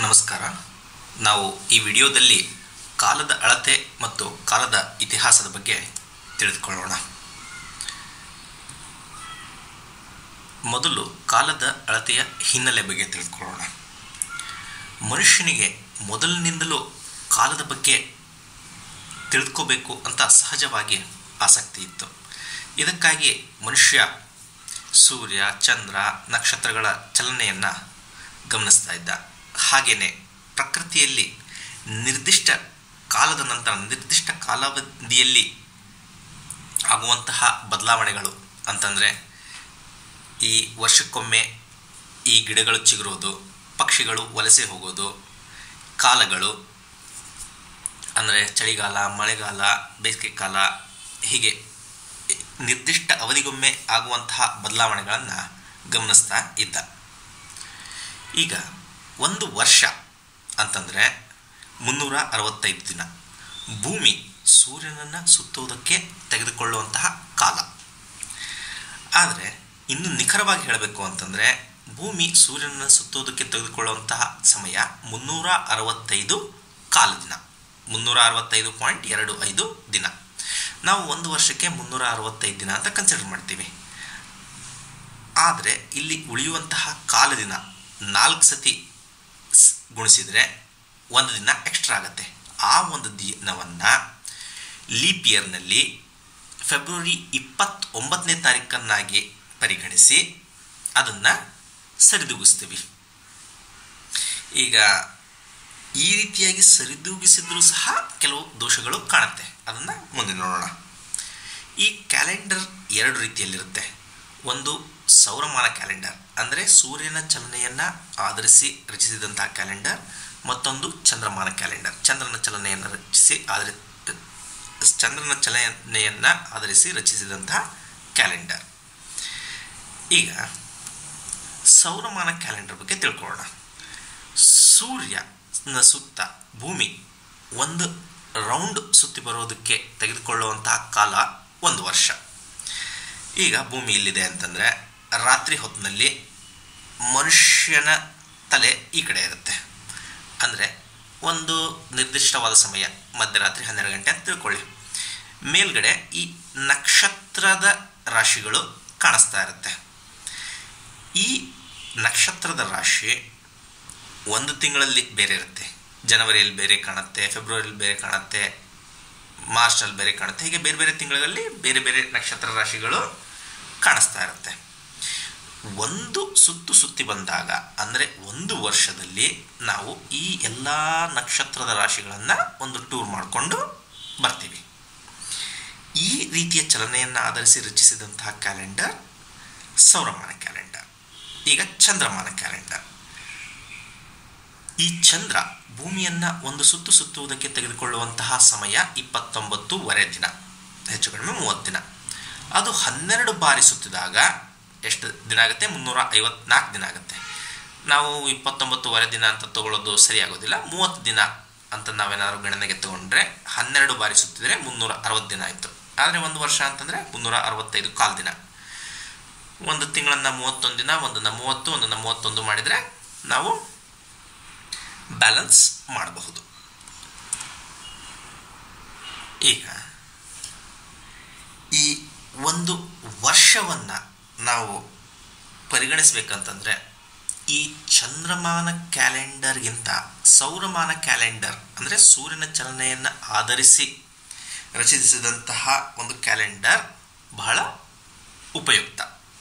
ನಮಸ್ಕಾರ ನಾವು ಈ ವಿಡಿಯೋದಲ್ಲಿ ಕಾಲದ ಅಳತೆ ಮತ್ತು ಕಾಲದ ಇತಿಹಾಸದ ಬಗ್ಗೆ ತಿಳಿದುಕೊಳ್ಳೋಣ ಮೊದಲು ಕಾಲದ ಅಳತೆಯ ಹಿನ್ನೆಲೆ ಬಗ್ಗೆ ತಿಳಿದುಕೊಳ್ಳೋಣ ಮನುಷ್ಯನಿಗೆ ಮೊದಲಿನಿಂದಲೂ ಕಾಲದ ಬಗ್ಗೆ ತಿಳಿದುಕೋಬೇಕು ಅಂತ ಸಹಜವಾಗಿ ಆಸಕ್ತಿ ಇತ್ತು ಇದಕ್ಕಾಗಿ ಮನುಷ್ಯ ಸೂರ್ಯ ಚಂದ್ರ ನಕ್ಷತ್ರಗಳ ಚಲನೆಯನ್ನು ಗಮನಿಸ್ತಾ ಇದ್ದ ಹಾಗೆಯೇ ಪ್ರಕೃತಿಯಲ್ಲಿ ನಿರ್ದಿಷ್ಟ ಕಾಲದ ನಂತರ ನಿರ್ದಿಷ್ಟ ಕಾಲಾವಧಿಯಲ್ಲಿ ಆಗುವಂತಹ ಬದಲಾವಣೆಗಳು ಅಂತಂದರೆ ಈ ವರ್ಷಕ್ಕೊಮ್ಮೆ ಈ ಗಿಡಗಳು ಚಿಗುರೋದು ಪಕ್ಷಿಗಳು ವಲಸೆ ಹೋಗೋದು ಕಾಲಗಳು ಅಂದರೆ ಚಳಿಗಾಲ ಮಳೆಗಾಲ ಬೇಸಿಗೆ ಕಾಲ ಹೀಗೆ ನಿರ್ದಿಷ್ಟ ಅವಧಿಗೊಮ್ಮೆ ಆಗುವಂತಹ ಬದಲಾವಣೆಗಳನ್ನು ಗಮನಿಸ್ತಾ ಇದ್ದ ಈಗ ಒಂದು ವರ್ಷ ಅಂತಂದರೆ ಮುನ್ನೂರ ಅರವತ್ತೈದು ದಿನ ಭೂಮಿ ಸೂರ್ಯನನ್ನು ಸುತ್ತುವುದಕ್ಕೆ ತೆಗೆದುಕೊಳ್ಳುವಂತಹ ಕಾಲ ಆದರೆ ಇನ್ನು ನಿಖರವಾಗಿ ಹೇಳಬೇಕು ಅಂತಂದರೆ ಭೂಮಿ ಸೂರ್ಯನನ್ನು ಸುತ್ತುವುದಕ್ಕೆ ತೆಗೆದುಕೊಳ್ಳುವಂತಹ ಸಮಯ ಮುನ್ನೂರ ಅರವತ್ತೈದು ಕಾಲ ದಿನ ಮುನ್ನೂರ ಅರವತ್ತೈದು ಪಾಯಿಂಟ್ ಎರಡು ಐದು ದಿನ ನಾವು ಒಂದು ವರ್ಷಕ್ಕೆ ಮುನ್ನೂರ ಅರವತ್ತೈದು ದಿನ ಅಂತ ಕನ್ಸಿಡರ್ ಮಾಡ್ತೀವಿ ಆದರೆ ಇಲ್ಲಿ ಉಳಿಯುವಂತಹ ಕಾಲ ದಿನ ನಾಲ್ಕು ಸತಿ ಗುಣಿಸಿದರೆ ಒಂದು ದಿನ ಎಕ್ಸ್ಟ್ರಾ ಆಗುತ್ತೆ ಆ ಒಂದು ದಿನವನ್ನು ಲೀಪ್ ಇಯರ್ನಲ್ಲಿ ಫೆಬ್ರವರಿ ಇಪ್ಪತ್ತೊಂಬತ್ತನೇ ತಾರೀಕನ್ನಾಗಿ ಪರಿಗಣಿಸಿ ಅದನ್ನು ಸರಿದೂಗಿಸ್ತೀವಿ ಈಗ ಈ ರೀತಿಯಾಗಿ ಸರಿದೂಗಿಸಿದ್ರೂ ಸಹ ಕೆಲವು ದೋಷಗಳು ಕಾಣುತ್ತೆ ಅದನ್ನು ಮುಂದೆ ನೋಡೋಣ ಈ ಕ್ಯಾಲೆಂಡರ್ ಎರಡು ರೀತಿಯಲ್ಲಿರುತ್ತೆ ಒಂದು ಸೌರಮಾನ ಕ್ಯಾಲೆಂಡರ್ ಅಂದರೆ ಸೂರ್ಯನ ಚಲನೆಯನ್ನು ಆಧರಿಸಿ ರಚಿಸಿದಂತಹ ಕ್ಯಾಲೆಂಡರ್ ಮತ್ತೊಂದು ಚಂದ್ರಮಾನ ಕ್ಯಾಲೆಂಡರ್ ಚಂದ್ರನ ಚಲನೆಯನ್ನು ರಚಿಸಿ ಆಧರಿ ಚಂದ್ರನ ಚಲನೆಯನ್ನು ಆಧರಿಸಿ ರಚಿಸಿದಂತಹ ಕ್ಯಾಲೆಂಡರ್ ಈಗ ಸೌರಮಾನ ಕ್ಯಾಲೆಂಡರ್ ಬಗ್ಗೆ ತಿಳ್ಕೊಳ್ಳೋಣ ಸೂರ್ಯನ ಸುತ್ತ ಭೂಮಿ ಒಂದು ರೌಂಡ್ ಸುತ್ತಿ ಬರೋದಕ್ಕೆ ತೆಗೆದುಕೊಳ್ಳುವಂತಹ ಕಾಲ ಒಂದು ವರ್ಷ ಈಗ ಭೂಮಿ ಇಲ್ಲಿದೆ ಅಂತಂದರೆ ರಾತ್ರಿ ಹೊತ್ತಿನಲ್ಲಿ ಮನುಷ್ಯನ ತಲೆ ಈ ಕಡೆ ಇರುತ್ತೆ ಅಂದರೆ ಒಂದು ನಿರ್ದಿಷ್ಟವಾದ ಸಮಯ ಮಧ್ಯರಾತ್ರಿ ಹನ್ನೆರಡು ಗಂಟೆ ಅಂತ ತಿಳ್ಕೊಳ್ಳಿ ಮೇಲ್ಗಡೆ ಈ ನಕ್ಷತ್ರದ ರಾಶಿಗಳು ಕಾಣಿಸ್ತಾ ಇರುತ್ತೆ ಈ ನಕ್ಷತ್ರದ ರಾಶಿ ಒಂದು ತಿಂಗಳಲ್ಲಿ ಬೇರೆ ಇರುತ್ತೆ ಜನವರಿಯಲ್ಲಿ ಬೇರೆ ಕಾಣುತ್ತೆ ಫೆಬ್ರವರಿಯಲ್ಲಿ ಬೇರೆ ಕಾಣುತ್ತೆ ಮಾರ್ಚ್ನಲ್ಲಿ ಬೇರೆ ಕಾಣುತ್ತೆ ಹೀಗೆ ಬೇರೆ ಬೇರೆ ತಿಂಗಳಲ್ಲಿ ಬೇರೆ ಬೇರೆ ನಕ್ಷತ್ರ ರಾಶಿಗಳು ಕಾಣಿಸ್ತಾ ಇರುತ್ತೆ ಒಂದು ಸುತ್ತು ಸುತ್ತಿ ಬಂದಾಗ ಅಂದರೆ ಒಂದು ವರ್ಷದಲ್ಲಿ ನಾವು ಈ ಎಲ್ಲ ನಕ್ಷತ್ರದ ರಾಶಿಗಳನ್ನು ಒಂದು ಟೂರ್ ಮಾಡಿಕೊಂಡು ಬರ್ತೀವಿ ಈ ರೀತಿಯ ಚಲನೆಯನ್ನು ಆಧರಿಸಿ ರಚಿಸಿದಂತಹ ಕ್ಯಾಲೆಂಡರ್ ಸೌರಮಾನ ಕ್ಯಾಲೆಂಡರ್ ಈಗ ಚಂದ್ರಮಾನ ಕ್ಯಾಲೆಂಡರ್ ಈ ಚಂದ್ರ ಭೂಮಿಯನ್ನು ಒಂದು ಸುತ್ತು ಸುತ್ತುವುದಕ್ಕೆ ತೆಗೆದುಕೊಳ್ಳುವಂತಹ ಸಮಯ ಇಪ್ಪತ್ತೊಂಬತ್ತೂವರೆ ದಿನ ಹೆಚ್ಚು ಕಡಿಮೆ ಮೂವತ್ತು ದಿನ ಅದು ಹನ್ನೆರಡು ಬಾರಿ ಸುತ್ತಿದಾಗ ಎಷ್ಟು ದಿನ ಆಗುತ್ತೆ ಮುನ್ನೂರ ಐವತ್ನಾಲ್ಕು ದಿನ ಆಗುತ್ತೆ ನಾವು ಇಪ್ಪತ್ತೊಂಬತ್ತುವರೆ ದಿನ ಅಂತ ತಗೊಳ್ಳೋದು ಸರಿಯಾಗೋದಿಲ್ಲ ಮೂವತ್ತು ದಿನ ಅಂತ ನಾವೇನಾದ್ರು ಗಣನೆಗೆ ತಗೊಂಡ್ರೆ ಹನ್ನೆರಡು ಬಾರಿ ಸುತ್ತಿದರೆ ಮುನ್ನೂರ ಅರವತ್ತು ದಿನ ಆಯಿತು ಆದರೆ ಒಂದು ವರ್ಷ ಅಂತಂದರೆ ಮುನ್ನೂರ ಅರವತ್ತೈದು ಕಾಲು ದಿನ ಒಂದು ತಿಂಗಳನ್ನು ಮೂವತ್ತೊಂದು ದಿನ ಒಂದನ್ನು ಮೂವತ್ತು ಒಂದನ್ನು ಮೂವತ್ತೊಂದು ಮಾಡಿದರೆ ನಾವು ಬ್ಯಾಲೆನ್ಸ್ ಮಾಡಬಹುದು ಈಗ ಈ ಒಂದು ವರ್ಷವನ್ನು ನಾವು ಪರಿಗಣಿಸ್ಬೇಕಂತಂದರೆ ಈ ಚಂದ್ರಮಾನ ಕ್ಯಾಲೆಂಡರ್ಗಿಂತ ಸೌರಮಾನ ಕ್ಯಾಲೆಂಡರ್ ಅಂದರೆ ಸೂರ್ಯನ ಚಲನೆಯನ್ನು ಆಧರಿಸಿ ರಚಿಸಿದಂತಹ ಒಂದು ಕ್ಯಾಲೆಂಡರ್ ಬಹಳ ಉಪಯುಕ್ತ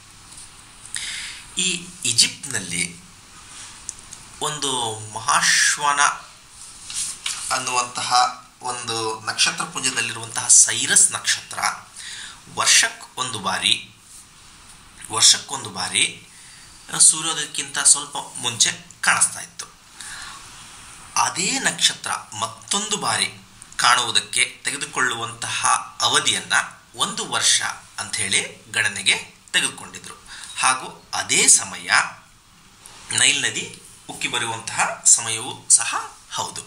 ಈ ಈಜಿಪ್ಟ್ನಲ್ಲಿ ಒಂದು ಮಹಾಶ್ವನ ಅನ್ನುವಂತಹ ಒಂದು ನಕ್ಷತ್ರ ಪುಂಜದಲ್ಲಿರುವಂತಹ ಸೈರಸ್ ನಕ್ಷತ್ರ ವರ್ಷಕ್ಕೆ ಒಂದು ಬಾರಿ ವರ್ಷಕ್ಕೊಂದು ಬಾರಿ ಸೂರ್ಯೋದಯಕ್ಕಿಂತ ಸ್ವಲ್ಪ ಮುಂಚೆ ಕಾಣಿಸ್ತಾ ಇತ್ತು ಅದೇ ನಕ್ಷತ್ರ ಮತ್ತೊಂದು ಬಾರಿ ಕಾಣುವುದಕ್ಕೆ ತೆಗೆದುಕೊಳ್ಳುವಂತಹ ಅವಧಿಯನ್ನು ಒಂದು ವರ್ಷ ಅಂಥೇಳಿ ಗಣನೆಗೆ ತೆಗೆದುಕೊಂಡಿದ್ರು ಹಾಗೂ ಅದೇ ಸಮಯ ನೈಲ್ ನದಿ ಉಕ್ಕಿ ಬರುವಂತಹ ಸಮಯವೂ ಸಹ ಹೌದು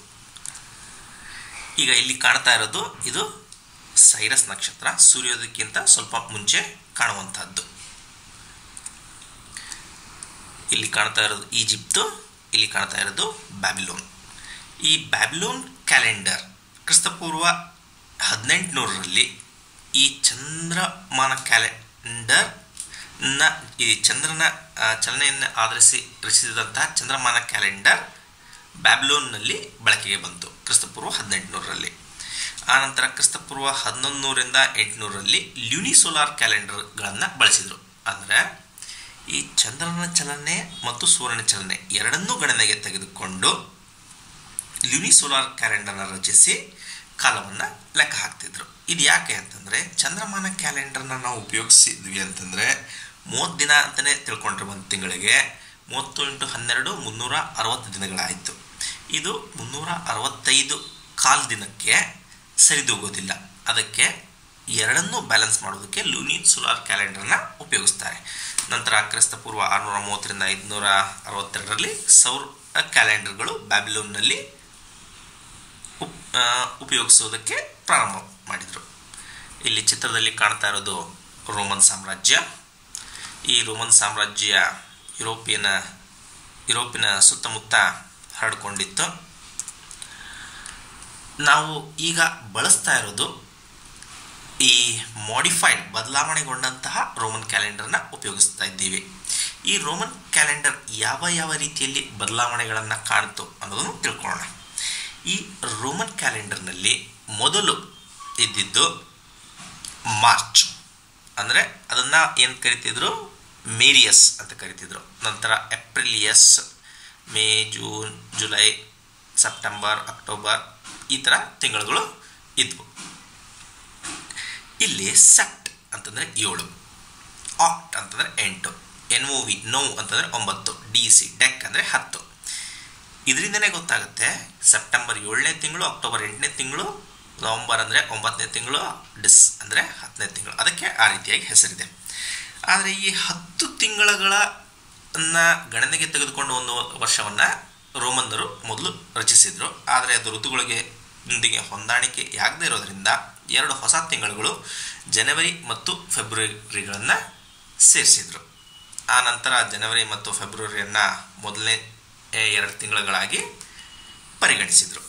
ಈಗ ಇಲ್ಲಿ ಕಾಣ್ತಾ ಇರೋದು ಇದು ಸೈರಸ್ ನಕ್ಷತ್ರ ಸೂರ್ಯೋದಯಕ್ಕಿಂತ ಸ್ವಲ್ಪ ಮುಂಚೆ ಕಾಣುವಂತಹದ್ದು ಇಲ್ಲಿ ಕಾಣ್ತಾ ಇರೋದು ಈಜಿಪ್ತು ಇಲ್ಲಿ ಕಾಣ್ತಾ ಇರೋದು ಬ್ಯಾಬಿಲೋನ್ ಈ ಬ್ಯಾಬಿಲೋನ್ ಕ್ಯಾಲೆಂಡರ್ ಕ್ರಿಸ್ತಪೂರ್ವ ಹದಿನೆಂಟುನೂರರಲ್ಲಿ ಈ ಚಂದ್ರಮಾನ ಕ್ಯಾಲೆಂಡರ್ನ ಈ ಚಂದ್ರನ ಆ, ಚಲನೆಯನ್ನು ಆಧರಿಸಿ ರಚಿಸಿದಂತಹ ಚಂದ್ರಮಾನ ಕ್ಯಾಲೆಂಡರ್ ಬ್ಯಾಬಿಲೋನ್ನಲ್ಲಿ ಬಳಕೆಗೆ ಬಂತು ಕ್ರಿಸ್ತಪೂರ್ವ ಹದಿನೆಂಟುನೂರರಲ್ಲಿ ಆನಂತರ ಕ್ರಿಸ್ತಪೂರ್ವ ಹನ್ನೊಂದು ನೂರಿಂದ ಎಂಟುನೂರರಲ್ಲಿ ಲ್ಯೂನಿಸೋಲಾರ್ ಕ್ಯಾಲೆಂಡರ್ಗಳನ್ನು ಬಳಸಿದರು ಅಂದರೆ ಈ ಚಂದ್ರನ ಚಲನೆ ಮತ್ತು ಸೂರ್ಯನ ಚಲನೆ ಎರಡನ್ನೂ ಗಣನೆಗೆ ತೆಗೆದುಕೊಂಡು ಲ್ಯೂನಿಸೋಲಾರ್ ಕ್ಯಾಲೆಂಡರ್ನ ರಚಿಸಿ ಕಾಲವನ್ನು ಲೆಕ್ಕ ಹಾಕ್ತಿದ್ರು ಇದು ಯಾಕೆ ಅಂತಂದರೆ ಚಂದ್ರಮಾನ ಕ್ಯಾಲೆಂಡರ್ನ ನಾವು ಉಪಯೋಗಿಸಿದ್ವಿ ಅಂತಂದರೆ ಮೂವತ್ತು ದಿನ ಅಂತಲೇ ತಿಳ್ಕೊಂಡ್ರೆ ಒಂದು ತಿಂಗಳಿಗೆ ಮೂವತ್ತು ಇಂಟು ಹನ್ನೆರಡು ಮುನ್ನೂರ ಅರವತ್ತು ದಿನಗಳಾಯಿತು ಇದು ಮುನ್ನೂರ ಅರವತ್ತೈದು ಕಾಲ್ ದಿನಕ್ಕೆ ಸರಿದೂಗೋದಿಲ್ಲ ಅದಕ್ಕೆ ಎರಡನ್ನೂ ಬ್ಯಾಲೆನ್ಸ್ ಮಾಡೋದಕ್ಕೆ ಲೂನಿ ಸೋಲಾರ್ ಕ್ಯಾಲೆಂಡರ್ನ ಉಪಯೋಗಿಸ್ತಾರೆ ನಂತರ ಕ್ರಿಸ್ತಪೂರ್ವ ಆರುನೂರ ಮೂವತ್ತರಿಂದ ಐದುನೂರ ಅರವತ್ತೆರಡರಲ್ಲಿ ಸೌರ ಕ್ಯಾಲೆಂಡರ್ಗಳು ಬ್ಯಾಬಿಲೋನ್ನಲ್ಲಿ ಉಪ್ ಆ, ಉಪಯೋಗಿಸೋದಕ್ಕೆ ಪ್ರಾರಂಭ ಮಾಡಿದರು ಇಲ್ಲಿ ಚಿತ್ರದಲ್ಲಿ ಕಾಣ್ತಾ ಇರೋದು ರೋಮನ್ ಸಾಮ್ರಾಜ್ಯ ಈ ರೋಮನ್ ಸಾಮ್ರಾಜ್ಯ ಯುರೋಪಿಯನ ಯುರೋಪಿನ ಸುತ್ತಮುತ್ತ ಹರಡ್ಕೊಂಡಿತ್ತು ನಾವು ಈಗ ಬಳಸ್ತಾ ಇರೋದು ಈ ಮಾಡಿಫೈಡ್ ಬದಲಾವಣೆಗೊಂಡಂತಹ ರೋಮನ್ ಕ್ಯಾಲೆಂಡರ್ನ ಉಪಯೋಗಿಸ್ತಾ ಇದ್ದೀವಿ ಈ ರೋಮನ್ ಕ್ಯಾಲೆಂಡರ್ ಯಾವ ಯಾವ ರೀತಿಯಲ್ಲಿ ಬದಲಾವಣೆಗಳನ್ನು ಕಾಣ್ತು ಅನ್ನೋದನ್ನು ತಿಳ್ಕೊಳ್ಳೋಣ ಈ ರೋಮನ್ ಕ್ಯಾಲೆಂಡರ್ನಲ್ಲಿ ಮೊದಲು ಇದ್ದಿದ್ದು ಮಾರ್ಚ್ ಅಂದರೆ ಅದನ್ನು ಏನು ಕರಿತಿದ್ರು ಮೇರಿಯಸ್ ಅಂತ ಕರಿತಿದ್ರು ನಂತರ ಎಪ್ರಿಲಿಯಸ್ May June July September October ಈ ಥರ ತಿಂಗಳುಗಳು ಇದ್ವು ಇಲ್ಲಿ ಸೆಟ್ ಅಂತಂದರೆ ಏಳು ಆಕ್ಟ್ ಅಂತಂದರೆ ಎಂಟು ಎನ್ ಒ ವಿ ನೋವು ಅಂತಂದರೆ ಒಂಬತ್ತು ಡಿ ಸಿ ಡೆಕ್ ಅಂದರೆ ಹತ್ತು ಇದರಿಂದನೇ ಗೊತ್ತಾಗುತ್ತೆ ಸೆಪ್ಟೆಂಬರ್ ಏಳನೇ ತಿಂಗಳು ಅಕ್ಟೋಬರ್ ಎಂಟನೇ ತಿಂಗಳು ನವಂಬರ್ ಅಂದರೆ ಒಂಬತ್ತನೇ ತಿಂಗಳು ಡಿಸ್ ಅಂದರೆ ಹತ್ತನೇ ತಿಂಗಳು ಅದಕ್ಕೆ ಆ ರೀತಿಯಾಗಿ ಹೆಸರಿದೆ ಆದರೆ ಈ ಹತ್ತು ತಿಂಗಳುಗಳನ್ನ ಗಣನೆಗೆ ತೆಗೆದುಕೊಂಡು ಒಂದು ವರ್ಷವನ್ನು ರೋಮನ್ನರು ಮೊದಲು ರಚಿಸಿದರು ಆದರೆ ಅದು ಋತುಗಳಿಗೆ ಇಂದಿಗೆ ಹೊಂದಾಣಿಕೆ ಆಗದೇ ಇರೋದ್ರಿಂದ ಎರಡು ಹೊಸ ತಿಂಗಳುಗಳು ಜನವರಿ ಮತ್ತು ಫೆಬ್ರವರಿಗಳನ್ನು ಸೇರಿಸಿದರು ಆ ನಂತರ ಜನವರಿ ಮತ್ತು ಫೆಬ್ರವರಿಯನ್ನು ಮೊದಲನೇ ಎರಡು ತಿಂಗಳುಗಳಾಗಿ ಪರಿಗಣಿಸಿದರು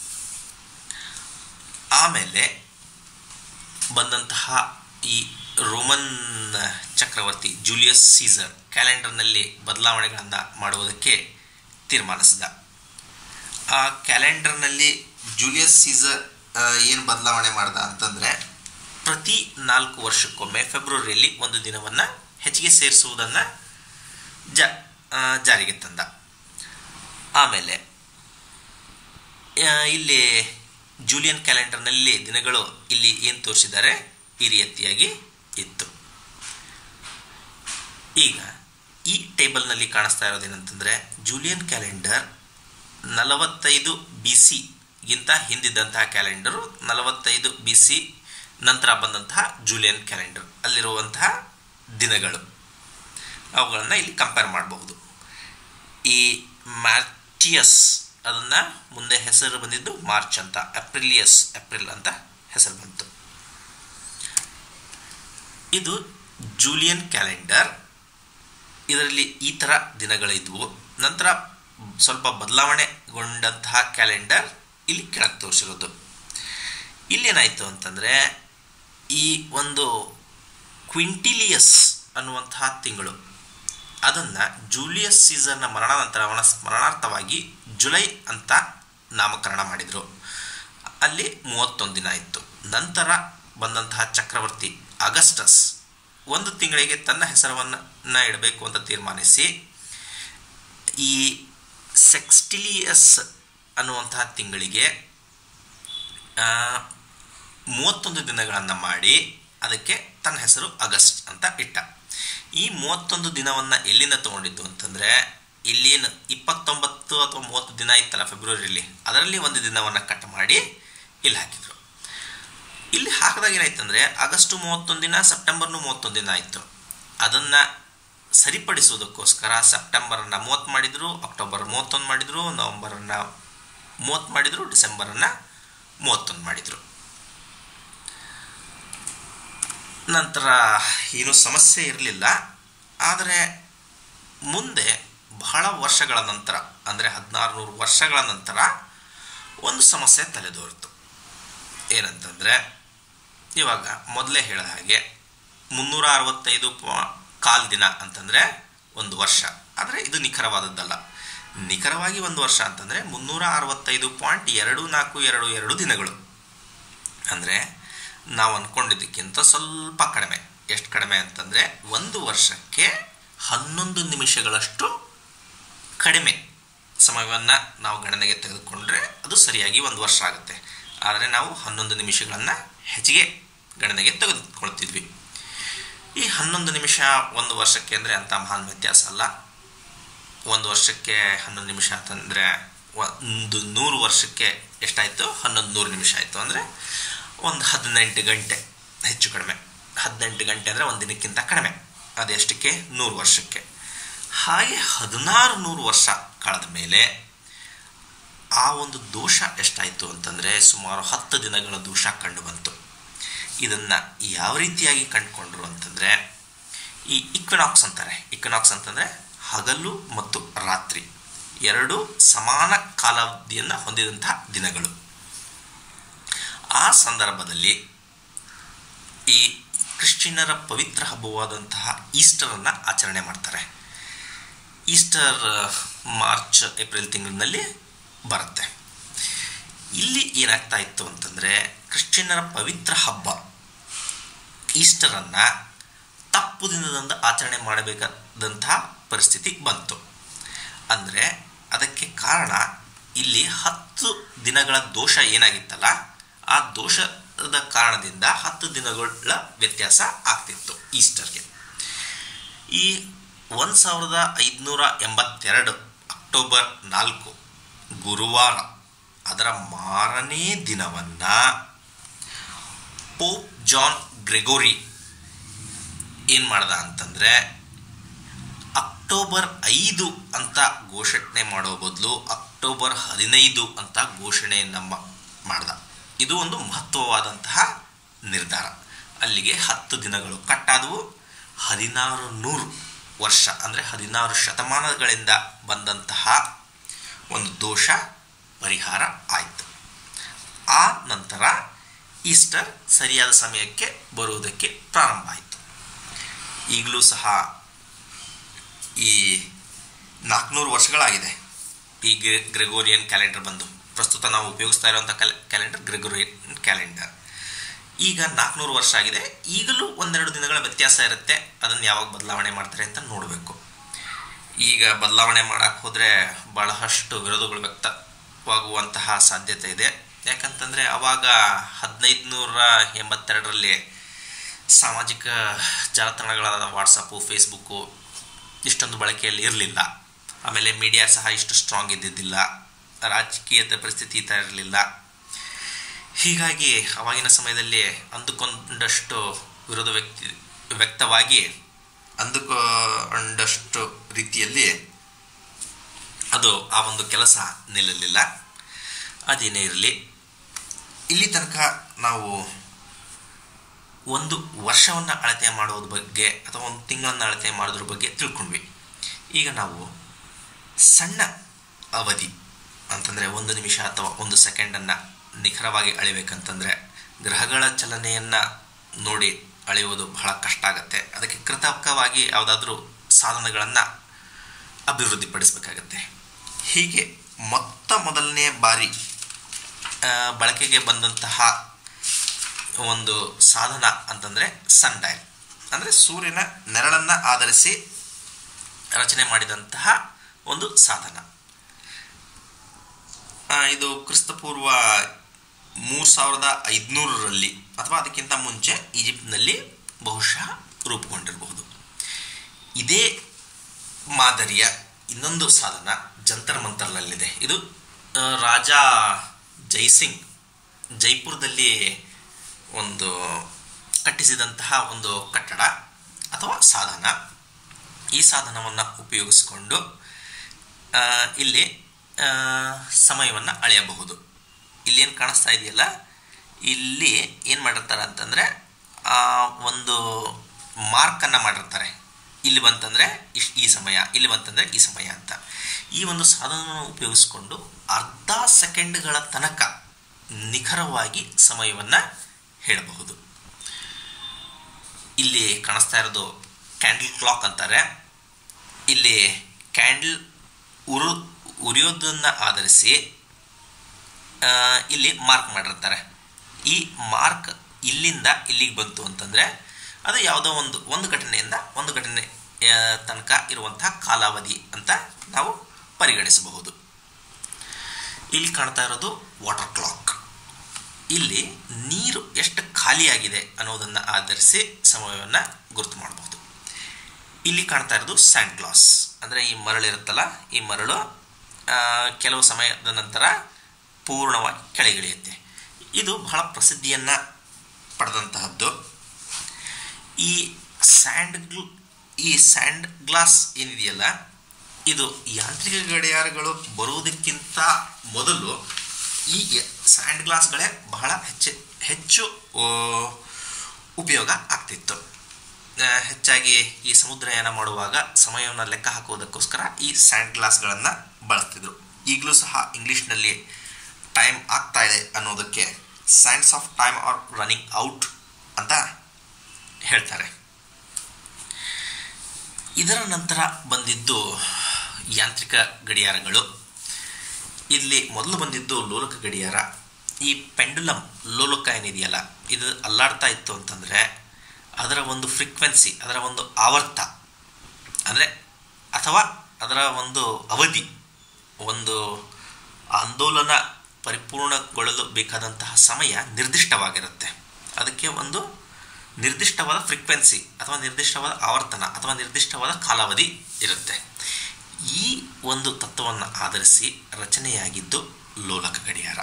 ಆಮೇಲೆ ಬಂದಂತಹ ಈ ರೋಮನ್ ಚಕ್ರವರ್ತಿ ಜೂಲಿಯಸ್ ಸೀಸರ್ ಕ್ಯಾಲೆಂಡರ್ನಲ್ಲಿ ಬದಲಾವಣೆಗಳನ್ನು ಮಾಡುವುದಕ್ಕೆ ತೀರ್ಮಾನಿಸಿದ ಆ ಕ್ಯಾಲೆಂಡರ್ನಲ್ಲಿ ಜೂಲಿಯಸ್ ಸೀಸರ್ ಏನು ಬದಲಾವಣೆ ಮಾಡ್ದ ಅಂತಂದರೆ ಪ್ರತಿ ನಾಲ್ಕು ವರ್ಷಕ್ಕೊಮ್ಮೆ ಫೆಬ್ರವರಿಯಲ್ಲಿ ಒಂದು ದಿನವನ್ನು ಹೆಚ್ಚಿಗೆ ಸೇರಿಸುವುದನ್ನು ಜ ಆ, ಜಾರಿಗೆ ತಂದ ಆಮೇಲೆ ಆ, ಇಲ್ಲಿ ಜೂಲಿಯನ್ ಕ್ಯಾಲೆಂಡರ್ನಲ್ಲಿ ದಿನಗಳು ಇಲ್ಲಿ ಏನು ತೋರಿಸಿದ್ದಾರೆ ಈ ರೀತಿಯಾಗಿ ಇತ್ತು ಈಗ ಈ ಟೇಬಲ್ನಲ್ಲಿ ಕಾಣಿಸ್ತಾ ಇರೋದೇನಂತಂದರೆ ಜೂಲಿಯನ್ ಕ್ಯಾಲೆಂಡರ್ ನಲವತ್ತೈದು ಬಿ ಸಿಗಿಂತ ಹಿಂದಿದ್ದಂತಹ ಕ್ಯಾಲೆಂಡರು ನಲವತ್ತೈದು ಬಿ ಸಿ ನಂತರ ಬಂದಂತಹ ಜೂಲಿಯನ್ ಕ್ಯಾಲೆಂಡರ್ ಅಲ್ಲಿರುವಂತಹ ದಿನಗಳು ಅವುಗಳನ್ನು ಇಲ್ಲಿ ಕಂಪೇರ್ ಮಾಡಬಹುದು ಈ ಮ್ಯಾರ್ಟಿಯಸ್ ಅದನ್ನು ಮುಂದೆ ಹೆಸರು ಬಂದಿದ್ದು ಮಾರ್ಚ್ ಅಂತ ಅಪ್ರಿಲಿಯಸ್ ಏಪ್ರಿಲ್ ಅಂತ ಹೆಸರು ಬಂತು ಇದು ಜೂಲಿಯನ್ ಕ್ಯಾಲೆಂಡರ್ ಇದರಲ್ಲಿ ಈ ಥರ ದಿನಗಳಿದ್ವು ನಂತರ ಸ್ವಲ್ಪ ಬದಲಾವಣೆಗೊಂಡಂತಹ ಕ್ಯಾಲೆಂಡರ್ ಇಲ್ಲಿ ಕೆಳಗೆ ತೋರಿಸಿರೋದು ಇಲ್ಲೇನಾಯಿತು ಅಂತಂದರೆ ಈ ಒಂದು ಕ್ವಿಂಟಿಲಿಯಸ್ ಅನ್ನುವಂತಹ ತಿಂಗಳು ಅದನ್ನು ಜೂಲಿಯಸ್ ಸೀಸರ್ನ ಮರಣ ನಂತರ ಅವನ ಸ್ಮರಣಾರ್ಥವಾಗಿ ಜುಲೈ ಅಂತ ನಾಮಕರಣ ಮಾಡಿದರು ಅಲ್ಲಿ ಮೂವತ್ತೊಂದು ದಿನ ಇತ್ತು ನಂತರ ಬಂದಂತಹ ಚಕ್ರವರ್ತಿ ಅಗಸ್ಟಸ್ ಒಂದು ತಿಂಗಳಿಗೆ ತನ್ನ ಹೆಸರವನ್ನು ಇಡಬೇಕು ಅಂತ ತೀರ್ಮಾನಿಸಿ ಈ ಸೆಕ್ಸ್ಟಿಲಿಯಸ್ ಅನ್ನುವಂತಹ ತಿಂಗಳಿಗೆ ಆ, ಮೂವತ್ತೊಂದು ದಿನಗಳನ್ನು ಮಾಡಿ ಅದಕ್ಕೆ ತನ್ನ ಹೆಸರು ಆಗಸ್ಟ್ ಅಂತ ಇಟ್ಟ ಈ ಮೂವತ್ತೊಂದು ದಿನವನ್ನು ಎಲ್ಲಿಂದ ತಗೊಂಡಿದ್ದು ಅಂತಂದರೆ ಇಲ್ಲೇನು ಇಪ್ಪತ್ತೊಂಬತ್ತು ಅಥವಾ ಮೂವತ್ತು ದಿನ ಇತ್ತಲ್ಲ ಫೆಬ್ರವರಿಯಲ್ಲಿ ಅದರಲ್ಲಿ ಒಂದು ದಿನವನ್ನು ಕಟ್ ಮಾಡಿ ಇಲ್ಲಿ ಹಾಕಿದರು ಇಲ್ಲಿ ಹಾಕಿದಾಗ ಏನಾಯ್ತಂದರೆ ಆಗಸ್ಟು ಮೂವತ್ತೊಂದು ದಿನ ಸೆಪ್ಟೆಂಬರ್ನು ಮೂವತ್ತೊಂದು ದಿನ ಆಯಿತು ಅದನ್ನು ಸರಿಪಡಿಸೋದಕ್ಕೋಸ್ಕರ ಸೆಪ್ಟೆಂಬರನ್ನು ಮೂವತ್ತು ಮಾಡಿದರು ಅಕ್ಟೋಬರ್ ಮೂವತ್ತೊಂದು ಮಾಡಿದರು ನವಂಬರನ್ನು ಮೂವತ್ತು ಮಾಡಿದರು ಡಿಸೆಂಬರನ್ನು ಮೂವತ್ತೊಂದು ಮಾಡಿದರು ನಂತರ ಏನೂ ಸಮಸ್ಯೆ ಇರಲಿಲ್ಲ ಆದರೆ ಮುಂದೆ ಬಹಳ ವರ್ಷಗಳ ನಂತರ ಅಂದರೆ ಹದಿನಾರು ನೂರು ವರ್ಷಗಳ ನಂತರ ಒಂದು ಸಮಸ್ಯೆ ತಲೆದೋರಿತು ಏನಂತಂದರೆ ಇವಾಗ ಮೊದಲೇ ಹೇಳಿದ ಹಾಗೆ ಮುನ್ನೂರ ಅರವತ್ತೈದು ಪ- ಕಾಲ್ ದಿನ ಅಂತಂದರೆ ಒಂದು ವರ್ಷ ಆದರೆ ಇದು ನಿಖರವಾದದ್ದಲ್ಲ ನಿಖರವಾಗಿ ಒಂದು ವರ್ಷ ಅಂತಂದರೆ ಮುನ್ನೂರ ಅರವತ್ತೈದು ಪಾಯಿಂಟ್ ಎರಡು ನಾಲ್ಕು ಎರಡು ಎರಡು ದಿನಗಳು ಅಂದರೆ ನಾವು ಅಂದ್ಕೊಂಡಿದ್ದಕ್ಕಿಂತ ಸ್ವಲ್ಪ ಕಡಿಮೆ ಎಷ್ಟು ಕಡಿಮೆ ಅಂತಂದರೆ ಒಂದು ವರ್ಷಕ್ಕೆ ಹನ್ನೊಂದು ನಿಮಿಷಗಳಷ್ಟು ಕಡಿಮೆ ಸಮಯವನ್ನು ನಾವು ಗಣನೆಗೆ ತೆಗೆದುಕೊಂಡ್ರೆ ಅದು ಸರಿಯಾಗಿ ಒಂದು ವರ್ಷ ಆಗುತ್ತೆ ಆದರೆ ನಾವು ಹನ್ನೊಂದು ನಿಮಿಷಗಳನ್ನು ಹೆಚ್ಚಿಗೆ ಗಣನೆಗೆ ತೆಗೆದುಕೊಳ್ತಿದ್ವಿ ಈ ಹನ್ನೊಂದು ನಿಮಿಷ ಒಂದು ವರ್ಷಕ್ಕೆ ಅಂದರೆ ಅಂಥ ಮಹಾನ್ ವ್ಯತ್ಯಾಸ ಅಲ್ಲ ಒಂದು ವರ್ಷಕ್ಕೆ ಹನ್ನೊಂದು ನಿಮಿಷ ಅಂತಂದರೆ ಒಂದು ನೂರು ವರ್ಷಕ್ಕೆ ಎಷ್ಟಾಯಿತು ಹನ್ನೊಂದು ನೂರು ನಿಮಿಷ ಆಯಿತು ಅಂದರೆ ಒಂದು ಹದಿನೆಂಟು ಗಂಟೆ ಹೆಚ್ಚು ಕಡಿಮೆ ಹದಿನೆಂಟು ಗಂಟೆ ಅಂದರೆ ಒಂದು ದಿನಕ್ಕಿಂತ ಕಡಿಮೆ ಅದೆಷ್ಟಕ್ಕೆ ನೂರು ವರ್ಷಕ್ಕೆ ಹಾಗೆ ಹದಿನಾರು ನೂರು ವರ್ಷ ಕಳೆದ ಮೇಲೆ ಆ ಒಂದು ದೋಷ ಎಷ್ಟಾಯಿತು ಅಂತಂದರೆ ಸುಮಾರು ಹತ್ತು ದಿನಗಳ ದೋಷ ಕಂಡು ಬಂತು ಇದನ್ನು ಯಾವ ರೀತಿಯಾಗಿ ಕಂಡುಕೊಂಡ್ರು ಅಂತಂದರೆ ಈ ಇಕ್ವಿನಾಕ್ಸ್ ಅಂತಾರೆ ಇಕ್ವಿನಾಕ್ಸ್ ಅಂತಂದರೆ ಹಗಲು ಮತ್ತು ರಾತ್ರಿ ಎರಡು ಸಮಾನ ಕಾಲಾವಧಿಯನ್ನು ಹೊಂದಿದಂತಹ ದಿನಗಳು ಆ ಸಂದರ್ಭದಲ್ಲಿ ಈ ಕ್ರಿಶ್ಚಿಯನ್ನರ ಪವಿತ್ರ ಹಬ್ಬವಾದಂತಹ ಈಸ್ಟರನ್ನು ಆಚರಣೆ ಮಾಡ್ತಾರೆ ಈಸ್ಟರ್ ಮಾರ್ಚ್ ಏಪ್ರಿಲ್ ತಿಂಗಳಿನಲ್ಲಿ ಬರುತ್ತೆ ಇಲ್ಲಿ ಏನಾಗ್ತಾ ಇತ್ತು ಅಂತಂದರೆ ಕ್ರಿಶ್ಚಿಯನ್ನರ ಪವಿತ್ರ ಹಬ್ಬ ಈಸ್ಟರನ್ನು ತಪ್ಪು ದಿನದಂದು ಆಚರಣೆ ಮಾಡಬೇಕಾದಂತಹ ಪರಿಸ್ಥಿತಿ ಬಂತು ಅಂದರೆ ಅದಕ್ಕೆ ಕಾರಣ ಇಲ್ಲಿ ಹತ್ತು ದಿನಗಳ ದೋಷ ಏನಾಗಿತ್ತಲ್ಲ ಆ ದೋಷದ ಕಾರಣದಿಂದ ಹತ್ತು ದಿನಗಳ ವ್ಯತ್ಯಾಸ ಆಗ್ತಿತ್ತು ಈಸ್ಟರ್ಗೆ ಈ ಒಂದು ಸಾವಿರದ ಐದುನೂರ ಎಂಬತ್ತೆರಡು ಅಕ್ಟೋಬರ್ ನಾಲ್ಕು ಗುರುವಾರ ಅದರ ಮಾರನೇ ದಿನವನ್ನು ಪೋಪ್ ಜಾನ್ ಗ್ರೆಗೋರಿ ಏನು ಮಾಡ್ದ ಅಂತಂದರೆ ಅಕ್ಟೋಬರ್ ಐದು ಅಂತ ಘೋಷಣೆ ಮಾಡೋ ಬದಲು ಅಕ್ಟೋಬರ್ ಹದಿನೈದು ಅಂತ ಘೋಷಣೆಯನ್ನು ಮಾಡ್ದ ಇದು ಒಂದು ಮಹತ್ವವಾದಂತಹ ನಿರ್ಧಾರ ಅಲ್ಲಿಗೆ ಹತ್ತು ದಿನಗಳು ಕಟ್ಟಾದವು ಹದಿನಾರು ನೂರು ವರ್ಷ ಅಂದರೆ ಹದಿನಾರು ಶತಮಾನಗಳಿಂದ ಬಂದಂತಹ ಒಂದು ದೋಷ ಪರಿಹಾರ ಆಯಿತು ಆ ನಂತರ ಈಸ್ಟರ್ ಸರಿಯಾದ ಸಮಯಕ್ಕೆ ಬರುವುದಕ್ಕೆ ಪ್ರಾರಂಭ ಆಯಿತು ಈಗಲೂ ಸಹ ಈ ನಾಲ್ಕುನೂರು ವರ್ಷಗಳಾಗಿದೆ ಈ ಗ್ರೆ- ಗ್ರೆಗೋರಿಯನ್ ಕ್ಯಾಲೆಂಡರ್ ಬಂದು ಪ್ರಸ್ತುತ ನಾವು ಉಪಯೋಗಿಸ್ತಾ ಇರುವಂಥ ಕ್ಯಾಲೆ ಕ್ಯಾಲೆಂಡರ್ ಗ್ರೆಗೋರಿಯನ್ ಕ್ಯಾಲೆಂಡರ್ ಈಗ ನಾಲ್ಕುನೂರು ವರ್ಷ ಆಗಿದೆ ಈಗಲೂ ಒಂದೆರಡು ದಿನಗಳ ವ್ಯತ್ಯಾಸ ಇರುತ್ತೆ ಅದನ್ನು ಯಾವಾಗ ಬದಲಾವಣೆ ಮಾಡ್ತಾರೆ ಅಂತ ನೋಡಬೇಕು ಈಗ ಬದಲಾವಣೆ ಮಾಡಕ್ಕೆ ಹೋದರೆ ಬಹಳಷ್ಟು ವಿರೋಧಗಳು ವ್ಯಕ್ತವಾಗುವಂತಹ ಸಾಧ್ಯತೆ ಇದೆ ಯಾಕಂತಂದರೆ ಅವಾಗ ಹದಿನೈದು ನೂರ ಎಂಬತ್ತೆರಡರಲ್ಲಿ ಸಾಮಾಜಿಕ ಜಾಲತಾಣಗಳಾದ ವಾಟ್ಸಪ್ಪು ಫೇಸ್ಬುಕ್ಕು ಇಷ್ಟೊಂದು ಬಳಕೆಯಲ್ಲಿ ಇರಲಿಲ್ಲ ಆಮೇಲೆ ಮೀಡಿಯಾ ಸಹ ಇಷ್ಟು ಸ್ಟ್ರಾಂಗ್ ಇದ್ದಿದ್ದಿಲ್ಲ ರಾಜಕೀಯದ ಪರಿಸ್ಥಿತಿ ಈ ಥರ ಇರಲಿಲ್ಲ ಹೀಗಾಗಿ ಅವಾಗಿನ ಸಮಯದಲ್ಲಿ ಅಂದುಕೊಂಡಷ್ಟು ವಿರೋಧ ವ್ಯಕ್ತಿ ವ್ಯಕ್ತವಾಗಿ ಅಂದುಕೊಂಡಷ್ಟು ರೀತಿಯಲ್ಲಿ ಅದು ಆ ಒಂದು ಕೆಲಸ ನಿಲ್ಲಲಿಲ್ಲ ಅದೇನೇ ಇರಲಿ ಇಲ್ಲಿ ತನಕ ನಾವು ಒಂದು ವರ್ಷವನ್ನು ಅಳತೆ ಮಾಡೋದ್ರ ಬಗ್ಗೆ ಅಥವಾ ಒಂದು ತಿಂಗಳನ್ನು ಅಳತೆ ಮಾಡೋದ್ರ ಬಗ್ಗೆ ತಿಳ್ಕೊಂಡ್ವಿ ಈಗ ನಾವು ಸಣ್ಣ ಅವಧಿ ಅಂತಂದರೆ ಒಂದು ನಿಮಿಷ ಅಥವಾ ಒಂದು ಸೆಕೆಂಡನ್ನು ನಿಖರವಾಗಿ ಅಳಿಬೇಕಂತಂದರೆ ಗ್ರಹಗಳ ಚಲನೆಯನ್ನು ನೋಡಿ ಅಳೆಯುವುದು ಬಹಳ ಕಷ್ಟ ಆಗುತ್ತೆ ಅದಕ್ಕೆ ಕೃತಕವಾಗಿ ಯಾವುದಾದ್ರೂ ಸಾಧನಗಳನ್ನು ಅಭಿವೃದ್ಧಿಪಡಿಸಬೇಕಾಗತ್ತೆ ಹೀಗೆ ಮೊತ್ತ ಮೊದಲನೇ ಬಾರಿ ಆ, ಬಳಕೆಗೆ ಬಂದಂತಹ ಒಂದು ಸಾಧನ ಅಂತಂದರೆ ಸನ್ ಡೈಲ್ ಅಂದರೆ ಸೂರ್ಯನ ನೆರಳನ್ನು ಆಧರಿಸಿ ರಚನೆ ಮಾಡಿದಂತಹ ಒಂದು ಸಾಧನ ಆ, ಇದು ಕ್ರಿಸ್ತಪೂರ್ವ ಮೂರು ಸಾವಿರದ ಐದುನೂರರಲ್ಲಿ ಅಥವಾ ಅದಕ್ಕಿಂತ ಮುಂಚೆ ಈಜಿಪ್ಟ್ನಲ್ಲಿ ಬಹುಶಃ ರೂಪುಗೊಂಡಿರಬಹುದು ಇದೇ ಮಾದರಿಯ ಇನ್ನೊಂದು ಸಾಧನ ಜಂತರ್ ಮಂತರ್ನಲ್ಲಿದೆ ಇದು ಆ, ರಾಜ ಜೈಸಿಂಗ್ ಜೈಪುರದಲ್ಲಿ ಒಂದು ಕಟ್ಟಿಸಿದಂತಹ ಒಂದು ಕಟ್ಟಡ ಅಥವಾ ಸಾಧನ ಈ ಸಾಧನವನ್ನು ಉಪಯೋಗಿಸಿಕೊಂಡು ಆ, ಇಲ್ಲಿ ಸಮಯವನ್ನು ಅಳೆಯಬಹುದು ಇಲ್ಲೇನು ಕಾಣಿಸ್ತಾ ಇದೆಯಲ್ಲ ಇಲ್ಲಿ ಏನು ಮಾಡಿರ್ತಾರೆ ಅಂತಂದರೆ ಒಂದು ಮಾರ್ಕನ್ನು ಮಾಡಿರ್ತಾರೆ ಇಲ್ಲಿ ಬಂತಂದರೆ ಇಷ್ಟು ಈ ಸಮಯ ಇಲ್ಲಿ ಬಂತಂದರೆ ಈ ಸಮಯ ಅಂತ ಈ ಒಂದು ಸಾಧನವನ್ನು ಉಪಯೋಗಿಸಿಕೊಂಡು ಅರ್ಧ ಸೆಕೆಂಡ್ಗಳ ತನಕ ನಿಖರವಾಗಿ ಸಮಯವನ್ನು ಹೇಳಬಹುದು ಇಲ್ಲಿ ಕಾಣಿಸ್ತಾ ಇರೋದು ಕ್ಯಾಂಡಲ್ ಕ್ಲಾಕ್ ಅಂತಾರೆ ಇಲ್ಲಿ ಕ್ಯಾಂಡಲ್ ಉರು ಉರಿಯೋದನ್ನು ಆಧರಿಸಿ ಆ, ಇಲ್ಲಿ ಮಾರ್ಕ್ ಮಾಡಿರ್ತಾರೆ ಈ ಮಾರ್ಕ್ ಇಲ್ಲಿಂದ ಇಲ್ಲಿಗೆ ಬಂತು ಅಂತಂದರೆ ಅದು ಯಾವುದೋ ಒಂದು ಒಂದು ಘಟನೆಯಿಂದ ಒಂದು ಘಟನೆ ಆ, ತನಕ ಇರುವಂತಹ ಕಾಲಾವಧಿ ಅಂತ ನಾವು ಪರಿಗಣಿಸಬಹುದು ಇಲ್ಲಿ ಕಾಣ್ತಾ ಇರೋದು ವಾಟರ್ ಕ್ಲಾಕ್ ಇಲ್ಲಿ ನೀರು ಎಷ್ಟು ಖಾಲಿಯಾಗಿದೆ ಅನ್ನೋದನ್ನು ಆಧರಿಸಿ ಸಮಯವನ್ನು ಗುರುತು ಮಾಡಬಹುದು ಇಲ್ಲಿ ಕಾಣ್ತಾ ಇರೋದು ಸ್ಯಾಂಡ್ ಗ್ಲಾಸ್ ಅಂದರೆ ಈ ಮರಳಿರುತ್ತಲ್ಲ ಈ ಮರಳು ಆ, ಕೆಲವು ಸಮಯದ ನಂತರ ಪೂರ್ಣವಾಗಿ ಕೆಳಗಿಳಿಯುತ್ತೆ ಇದು ಬಹಳ ಪ್ರಸಿದ್ಧಿಯನ್ನು ಪಡೆದಂತಹದ್ದು ಈ ಸ್ಯಾಂಡ್ ಗ್ಲ್ ಈ ಸ್ಯಾಂಡ್ ಗ್ಲಾಸ್ ಏನಿದೆಯಲ್ಲ ಇದು ಯಾಂತ್ರಿಕ ಗಡಿಯಾರಗಳು ಬರುವುದಕ್ಕಿಂತ ಮೊದಲು ಈ ಸ್ಯಾಂಡ್ ಗ್ಲಾಸ್ಗಳೇ ಬಹಳ ಹೆಚ್ಚು ಹೆಚ್ಚು ಆ, ಉಪಯೋಗ ಆಗ್ತಿತ್ತು ಆ, ಹೆಚ್ಚಾಗಿ ಈ ಸಮುದ್ರಯಾನ ಮಾಡುವಾಗ ಸಮಯವನ್ನು ಲೆಕ್ಕ ಹಾಕುವುದಕ್ಕೋಸ್ಕರ ಈ ಸ್ಯಾಂಡ್ ಗ್ಲಾಸ್ಗಳನ್ನು ಬಳಸ್ತಿದ್ರು ಈಗಲೂ ಸಹ ಇಂಗ್ಲೀಷ್ನಲ್ಲಿ ಟೈಮ್ ಆಗ್ತಾ ಇದೆ ಅನ್ನೋದಕ್ಕೆ signs of time are running out ಅಂತ ಹೇಳ್ತಾರೆ ಇದರ ನಂತರ ಬಂದಿದ್ದು ಯಾಂತ್ರಿಕ ಗಡಿಯಾರಗಳು ಇಲ್ಲಿ ಮೊದಲು ಬಂದಿದ್ದು ಲೋಲಕ ಗಡಿಯಾರ ಈ ಪೆಂಡುಲಮ್ ಲೋಲಕ ಏನಿದೆಯಲ್ಲ ಇದು ಅಲ್ಲಾಡ್ತಾ ಇತ್ತು ಅಂತಂದರೆ ಅದರ ಒಂದು ಫ್ರೀಕ್ವೆನ್ಸಿ ಅದರ ಒಂದು ಆವರ್ತ ಅಂದರೆ ಅಥವಾ ಅದರ ಒಂದು ಅವಧಿ ಒಂದು ಆಂದೋಲನ ಪರಿಪೂರ್ಣಗೊಳ್ಳಲು ಬೇಕಾದಂತಹ ಸಮಯ ನಿರ್ದಿಷ್ಟವಾಗಿರುತ್ತೆ ಅದಕ್ಕೆ ಒಂದು ನಿರ್ದಿಷ್ಟವಾದ ಫ್ರೀಕ್ವೆನ್ಸಿ ಅಥವಾ ನಿರ್ದಿಷ್ಟವಾದ ಆವರ್ತನ ಅಥವಾ ನಿರ್ದಿಷ್ಟವಾದ ಕಾಲಾವಧಿ ಇರುತ್ತೆ ಈ ಒಂದು ತತ್ವವನ್ನು ಆಧರಿಸಿ ರಚನೆಯಾಗಿದ್ದು ಲೋಲಕ ಗಡಿಯಾರ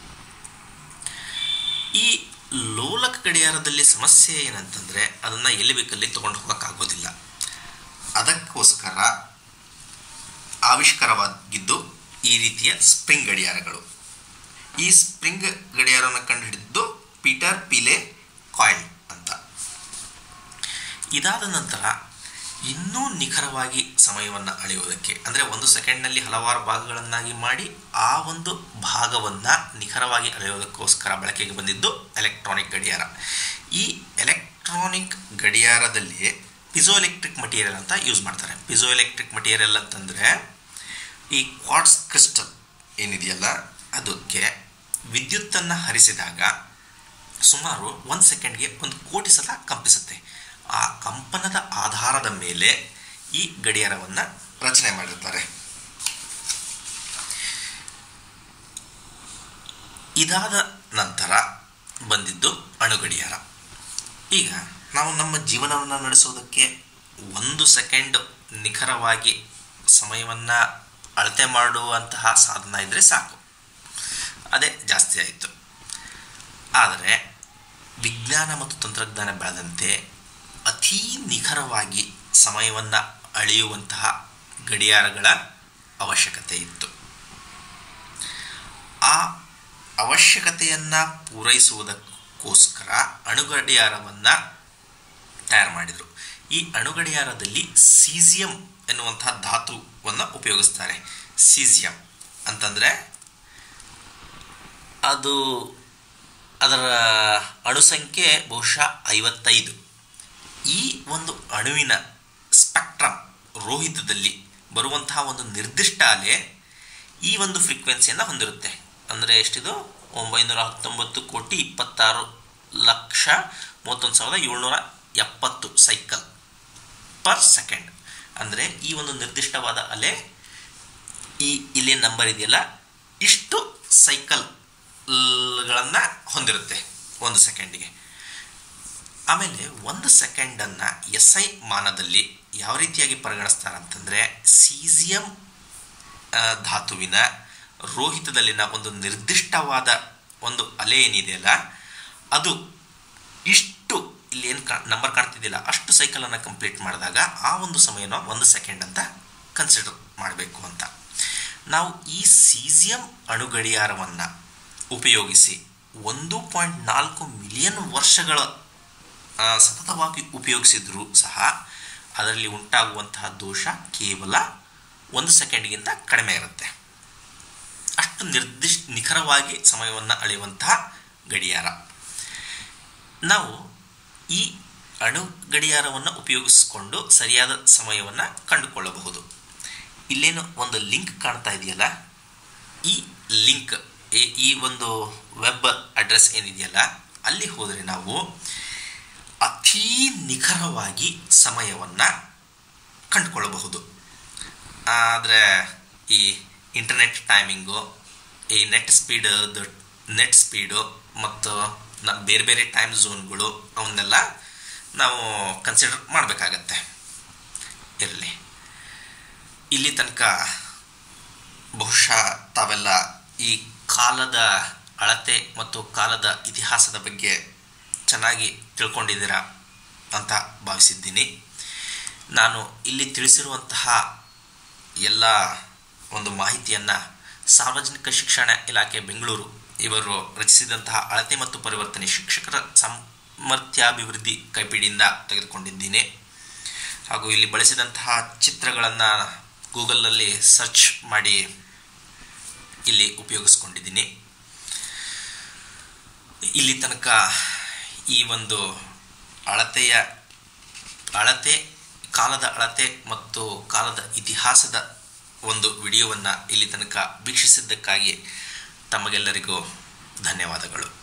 ಈ ಲೋಲಕ ಗಡಿಯಾರದಲ್ಲಿ ಸಮಸ್ಯೆ ಏನಂತಂದರೆ ಅದನ್ನು ಎಲ್ಲಿ ಬೇಕಲ್ಲಿ ತೊಗೊಂಡು ಹೋಗೋಕ್ಕಾಗೋದಿಲ್ಲ ಅದಕ್ಕೋಸ್ಕರ ಆವಿಷ್ಕಾರವಾಗಿದ್ದು ಈ ರೀತಿಯ ಸ್ಪ್ರಿಂಗ್ ಗಡಿಯಾರಗಳು ಈ ಸ್ಪ್ರಿಂಗ್ ಗಡಿಯಾರವನ್ನು ಕಂಡುಹಿಡಿದಿದ್ದು ಪೀಟರ್ ಪಿಲೆ ಕಾಯಿಲ್ ಅಂತ ಇದಾದ ನಂತರ ಇನ್ನೂ ನಿಖರವಾಗಿ ಸಮಯವನ್ನು ಅಳೆಯುವುದಕ್ಕೆ ಅಂದರೆ ಒಂದು ಸೆಕೆಂಡ್ನಲ್ಲಿ ಹಲವಾರು ಭಾಗಗಳನ್ನಾಗಿ ಮಾಡಿ ಆ ಒಂದು ಭಾಗವನ್ನು ನಿಖರವಾಗಿ ಅಳೆಯುವುದಕ್ಕೋಸ್ಕರ ಬಳಕೆಗೆ ಬಂದಿದ್ದು ಎಲೆಕ್ಟ್ರಾನಿಕ್ ಗಡಿಯಾರ ಈ ಎಲೆಕ್ಟ್ರಾನಿಕ್ ಗಡಿಯಾರದಲ್ಲಿ ಪಿಜೋ ಎಲೆಕ್ಟ್ರಿಕ್ ಮಟೀರಿಯಲ್ ಅಂತ ಯೂಸ್ ಮಾಡ್ತಾರೆ ಪಿಜೋ ಎಲೆಕ್ಟ್ರಿಕ್ ಮಟೀರಿಯಲ್ ಅಂತಂದರೆ ಈ ಕ್ವಾಡ್ಸ್ ಕ್ರಿಸ್ಟಲ್ ಏನಿದೆಯಲ್ಲ ಅದಕ್ಕೆ ವಿದ್ಯುತ್ತನ್ನು ಹರಿಸಿದಾಗ ಸುಮಾರು ಒಂದು ಸೆಕೆಂಡ್ಗೆ ಒಂದು ಕೋಟಿ ಸಲ ಕಂಪಿಸುತ್ತೆ ಆ ಕಂಪನದ ಆಧಾರದ ಮೇಲೆ ಈ ಗಡಿಯಾರವನ್ನು ರಚನೆ ಮಾಡಿರ್ತಾರೆ ಇದಾದ ನಂತರ ಬಂದಿದ್ದು ಅಣುಗಡಿಯಾರ ಈಗ ನಾವು ನಮ್ಮ ಜೀವನವನ್ನು ನಡೆಸೋದಕ್ಕೆ ಒಂದು ಸೆಕೆಂಡ್ ನಿಖರವಾಗಿ ಸಮಯವನ್ನು ಅಳತೆ ಮಾಡುವಂತಹ ಸಾಧನ ಇದ್ದರೆ ಸಾಕು ಅದೇ ಜಾಸ್ತಿ ಆಯಿತು ಆದರೆ ವಿಜ್ಞಾನ ಮತ್ತು ತಂತ್ರಜ್ಞಾನ ಬೆಳೆದಂತೆ ಅತೀ ನಿಖರವಾಗಿ ಸಮಯವನ್ನು ಅಳೆಯುವಂತಹ ಗಡಿಯಾರಗಳ ಅವಶ್ಯಕತೆ ಇತ್ತು ಆ ಅವಶ್ಯಕತೆಯನ್ನು ಪೂರೈಸುವುದಕ್ಕೋಸ್ಕರ ಅಣುಗಡಿಯಾರವನ್ನು ತಯಾರು ಮಾಡಿದರು ಈ ಅಣುಗಡಿಯಾರದಲ್ಲಿ ಸೀಸಿಯಂ ಎನ್ನುವಂತಹ ಧಾತುವನ್ನು ಉಪಯೋಗಿಸ್ತಾರೆ ಸೀಸಿಯಂ ಅಂತಂದರೆ ಅದು ಅದರ ಅಣುಸಂಖ್ಯೆ ಬಹುಶಃ ಐವತ್ತೈದು ಈ ಒಂದು ಅಣುವಿನ ಸ್ಪೆಕ್ಟ್ರಮ್ ರೋಹಿತದಲ್ಲಿ ಬರುವಂತಹ ಒಂದು ನಿರ್ದಿಷ್ಟ ಅಲೆ ಈ ಒಂದು ಫ್ರೀಕ್ವೆನ್ಸಿಯನ್ನು ಹೊಂದಿರುತ್ತೆ ಅಂದರೆ ಎಷ್ಟಿದು ಒಂಬೈನೂರ ಹತ್ತೊಂಬತ್ತು ಕೋಟಿ ಇಪ್ಪತ್ತಾರು ಲಕ್ಷ ಮೂವತ್ತೊಂದು ಸಾವಿರದ ಏಳ್ನೂರ ಎಪ್ಪತ್ತು ಸೈಕಲ್ ಪರ್ ಸೆಕೆಂಡ್ ಅಂದರೆ ಈ ಒಂದು ನಿರ್ದಿಷ್ಟವಾದ ಅಲೆ ಈ ಇಲ್ಲಿ ನಂಬರ್ ಇದೆಯಲ್ಲ ಇಷ್ಟು ಸೈಕಲ್ಗಳನ್ನು ಹೊಂದಿರುತ್ತೆ ಒಂದು ಸೆಕೆಂಡಿಗೆ ಆಮೇಲೆ ಒಂದು ಸೆಕೆಂಡನ್ನು ಎಸ್ ಐ ಮಾನದಲ್ಲಿ ಯಾವ ರೀತಿಯಾಗಿ ಪರಿಗಣಿಸ್ತಾರೆ ಅಂತಂದರೆ ಸೀಸಿಯಂ ಧಾತುವಿನ ರೋಹಿತದಲ್ಲಿನ ಒಂದು ನಿರ್ದಿಷ್ಟವಾದ ಒಂದು ಅಲೆ ಏನಿದೆಯಲ್ಲ ಅದು ಇಷ್ಟು ಇಲ್ಲಿ ಏನು ಕಾ ನಂಬರ್ ಕಾಣ್ತಿದ್ದಿಲ್ಲ ಅಷ್ಟು ಸೈಕಲನ್ನು ಕಂಪ್ಲೀಟ್ ಮಾಡಿದಾಗ ಆ ಒಂದು ಸಮಯನ ಒಂದು ಸೆಕೆಂಡ್ ಅಂತ ಕನ್ಸಿಡರ್ ಮಾಡಬೇಕು ಅಂತ ನಾವು ಈ ಸೀಸಿಯಂ ಅಣುಗಡಿಯಾರವನ್ನು ಉಪಯೋಗಿಸಿ ಒಂದು ಪಾಯಿಂಟ್ ನಾಲ್ಕು ಮಿಲಿಯನ್ ವರ್ಷಗಳ ಸತತವಾಗಿ ಉಪಯೋಗಿಸಿದರೂ ಸಹ ಅದರಲ್ಲಿ ಉಂಟಾಗುವಂತಹ ದೋಷ ಕೇವಲ ಒಂದು ಸೆಕೆಂಡ್ಗಿಂತ ಕಡಿಮೆ ಇರುತ್ತೆ ಅಷ್ಟು ನಿರ್ದಿಷ್ಟ ನಿಖರವಾಗಿ ಸಮಯವನ್ನು ಅಳೆಯುವಂತಹ ಗಡಿಯಾರ ನಾವು ಈ ಅಣು ಗಡಿಯಾರವನ್ನು ಉಪಯೋಗಿಸಿಕೊಂಡು ಸರಿಯಾದ ಸಮಯವನ್ನು ಕಂಡುಕೊಳ್ಳಬಹುದು ಇಲ್ಲೇನು ಒಂದು ಲಿಂಕ್ ಕಾಣ್ತಾ ಇದೆಯಲ್ಲ ಈ ಲಿಂಕ್ ಈ ಒಂದು ವೆಬ್ ಅಡ್ರೆಸ್ ಏನಿದೆಯಲ್ಲ ಅಲ್ಲಿ ಹೋದರೆ ನಾವು ಅತೀ ನಿಖರವಾಗಿ ಸಮಯವನ್ನು ಕಂಡುಕೊಳ್ಳಬಹುದು ಆದರೆ ಈ ಇಂಟರ್ನೆಟ್ ಟೈಮಿಂಗು ಈ ನೆಟ್ ಸ್ಪೀಡ್ ನೆಟ್ ಸ್ಪೀಡು ಮತ್ತು ನಮ್ಮ ಬೇರೆ ಬೇರೆ ಟೈಮ್ ಝೋನ್ಗಳು ಅವನ್ನೆಲ್ಲ ನಾವು ಕನ್ಸಿಡರ್ ಮಾಡಬೇಕಾಗತ್ತೆ ಇರಲಿ ಇಲ್ಲಿ ತನಕ ಬಹುಶಃ ತಾವೆಲ್ಲ ಈ ಕಾಲದ ಅಳತೆ ಮತ್ತು ಕಾಲದ ಇತಿಹಾಸದ ಬಗ್ಗೆ ಚೆನ್ನಾಗಿ ತಿಳ್ಕೊಂಡಿದ್ದೀರಾ ಅಂತ ಭಾವಿಸಿದ್ದೀನಿ ನಾನು ಇಲ್ಲಿ ತಿಳಿಸಿರುವಂತಹ ಎಲ್ಲ ಒಂದು ಮಾಹಿತಿಯನ್ನು ಸಾರ್ವಜನಿಕ ಶಿಕ್ಷಣ ಇಲಾಖೆ ಬೆಂಗಳೂರು ಇವರು ರಚಿಸಿದಂತಹ ಅಳತೆ ಮತ್ತು ಪರಿವರ್ತನೆ ಶಿಕ್ಷಕರ ಸಾಮರ್ಥ್ಯಾಭಿವೃದ್ಧಿ ಕೈಪಿಡಿಯಿಂದ ತೆಗೆದುಕೊಂಡಿದ್ದೀನಿ ಹಾಗೂ ಇಲ್ಲಿ ಬಳಸಿದಂತಹ ಚಿತ್ರಗಳನ್ನು ಗೂಗಲ್ನಲ್ಲಿ ಸರ್ಚ್ ಮಾಡಿ ಇಲ್ಲಿ ಉಪಯೋಗಿಸ್ಕೊಂಡಿದ್ದೀನಿ ಇಲ್ಲಿ ತನಕ ಈ ಒಂದು ಅಳತೆಯ ಅಳತೆ ಕಾಲದ ಅಳತೆ ಮತ್ತು ಕಾಲದ ಇತಿಹಾಸದ ಒಂದು ವಿಡಿಯೋವನ್ನು ಇಲ್ಲಿ ತನಕ ವೀಕ್ಷಿಸಿದ್ದಕ್ಕಾಗಿ ತಮಗೆಲ್ಲರಿಗೂ ಧನ್ಯವಾದಗಳು